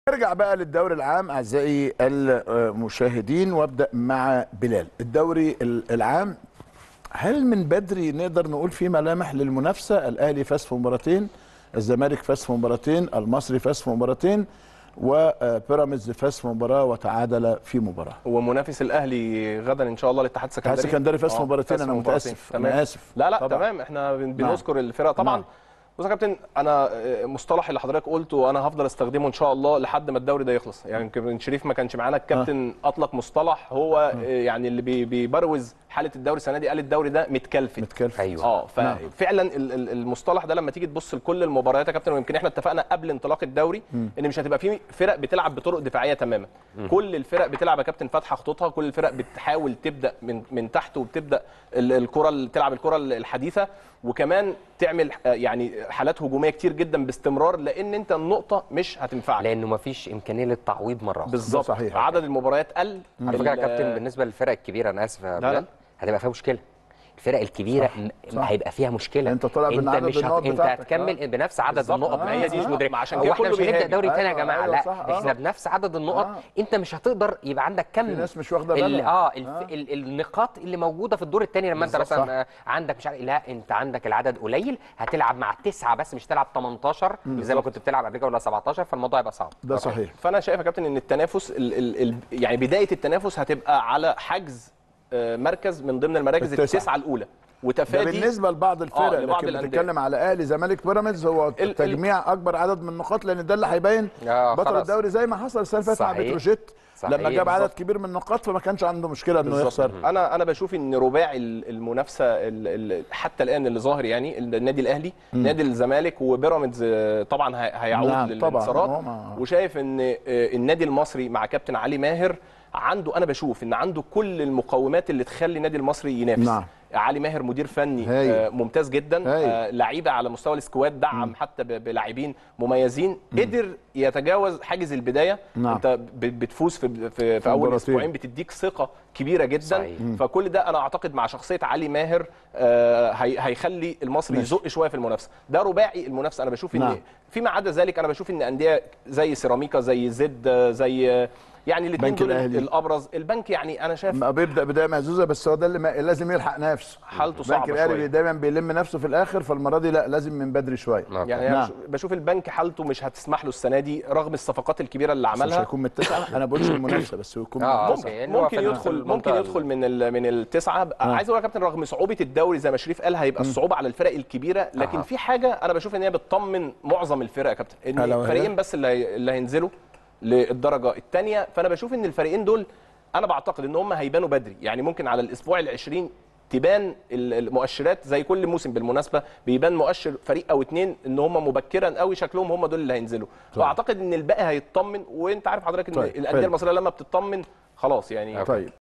نرجع بقى للدوري العام اعزائي المشاهدين وابدا مع بلال الدوري العام هل من بدري نقدر نقول في ملامح للمنافسه الاهلي فاز في مباراتين الزمالك فاز في مباراتين المصري فاز في مباراتين وبيراميدز فاز في مباراه وتعادل في مباراه هو منافس الاهلي غدا ان شاء الله الاتحاد السكندري الاتحاد السكندري فاز في آه، مباراتين فاز انا في مباراتين. متاسف تمام. انا اسف لا لا طبعاً. تمام احنا بن- بنذكر الفرق طبعا نعم. بص يا كابتن انا آه، مصطلح اللي حضرتك قلته انا هفضل استخدمه ان شاء الله لحد ما الدوري ده يخلص يعني كابتن شريف ما كانش معانا الكابتن اطلق مصطلح هو آه، يعني اللي بي- بيبروز حاله الدوري السنه دي قال الدوري ده متكلفت متكلف ايوه اه نعم. ففعلا ال- ال- المصطلح ده لما تيجي تبص لكل المباريات يا كابتن ويمكن احنا اتفقنا قبل انطلاق الدوري ان مش هتبقى في فرق بتلعب بطرق دفاعيه تماما كل الفرق بتلعب يا كابتن فاتحه خطوطها كل الفرق بتحاول تبدا من من تحت وبتبدا ال- الكره اللي تلعب الكره الحديثه وكمان تعمل آه، يعني حالات هجوميه كتير جدا باستمرار لان انت النقطه مش هتنفعك لانه ما فيش امكانيه للتعويض مره واحدة. بالظبط صحيح. عدد المباريات قل على فكره يا ال- كابتن بالنسبه للفرق الكبيره انا اسف يا لا. بلال هتبقى فيها مشكله الفرق الكبيره صح، م- صح. هيبقى فيها مشكله أنت طالع من عدد مش النقط انت بتاعتك. هتكمل آه. بنفس عدد بالظبط. النقط آه، ما هي دي مش آه. مدرك ما عشان هو كده احنا كله مش هنبدا بيهاجم. دوري تاني يا أيوة، جماعه أيوة، لا صح، آه. احنا بنفس عدد النقط آه. انت مش هتقدر يبقى عندك كم في ناس مش واخده ال- بالها اه الف... آه. ال... النقاط اللي موجوده في الدور الثاني لما انت بالظبط، مثلا آه، عندك مش عارف لا انت عندك العدد قليل هتلعب مع تسعه بس مش تلعب 18 زي ما كنت بتلعب قبل كده ولا 17 فالموضوع هيبقى صعب ده صحيح فانا شايف يا كابتن ان التنافس ال ال ال يعني بدايه التنافس هتبقى على حجز آه، مركز من ضمن المراكز التسعة. التسعه الاولى ده وتفادي بالنسبه لبعض الفرق آه، لبعض لكن الأندية. بنتكلم على اهلي زمالك بيراميدز هو ال- تجميع اكبر عدد من النقاط لان ده اللي هيبين آه، بطل خلاص. الدوري زي ما حصل السنه اللي فاتت مع صحيح. بتروجيت صحيح، لما جاب عدد بالظبط. كبير من النقاط فما كانش عنده مشكله انه بالظبط. يخسر انا انا بشوف ان رباعي ال- المنافسه ال- ال- حتى الان اللي ظاهر يعني النادي الاهلي نادي الزمالك وبيراميدز آه، طبعا هي- هيعود نعم، طبعاً. للانتصارات هو ما- وشايف ان آه، النادي المصري مع كابتن علي ماهر عنده انا بشوف ان عنده كل المقومات اللي تخلي النادي المصري ينافس نعم. علي ماهر مدير فني هايل. آه، ممتاز جدا هايل. آه، لعيبه على مستوى السكواد دعم حتى ب- بلاعبين مميزين قدر يتجاوز حاجز البدايه نعم. انت ب- بتفوز في في, في اول مباراتين. اسبوعين بتديك ثقه كبيره جدا صحيح. فكل ده انا اعتقد مع شخصيه علي ماهر آه، هي- هيخلي المصري ماشي. يزق شويه في المنافسه ده رباعي المنافسه انا بشوف ان نعم. فيما عدا ذلك انا بشوف ان انديه زي سيراميكا زي زد آه، زي آه، يعني الاثنين بنك دول الأهلي. الابرز البنك يعني انا شايف ما بيبدا بدايه مهزوزه بس هو ده اللي ما لازم يلحق نفسه حالته صعبة البنك الاهلي شوية. دايما بيلم نفسه في الاخر فالمره دي لا لازم من بدري شويه نعم. يعني أنا نعم. بش- بشوف البنك حالته مش هتسمح له السنه دي رغم الصفقات الكبيره اللي بس مش عملها هيكون من التسعه انا بقولش المنافسه بس هو يكون من آه، التسعة. أوكي. يعني هو ممكن في يدخل المنطقة ممكن يدخل من ال- من التسعه عايز اقول يا كابتن رغم صعوبه الدوري زي ما شريف قال هيبقى الصعوبه على الفرق الكبيره لكن أها. في حاجه انا بشوف ان هي بتطمن معظم الفرق يا كابتن ألا ان وهي؟ فريقين بس اللي هي- اللي هينزلوا للدرجه الثانيه فانا بشوف ان الفريقين دول انا بعتقد ان هم هيبانوا بدري يعني ممكن على الاسبوع ال20 تبان ال- المؤشرات زي كل موسم بالمناسبه بيبان مؤشر فريق او اتنين ان هم مبكرا قوي شكلهم هم دول اللي هينزلوا واعتقد ان الباقي هيطمن وانت عارف حضرتك ان طيب، الانديه حلو. المصريه لما بتطمن خلاص يعني طيب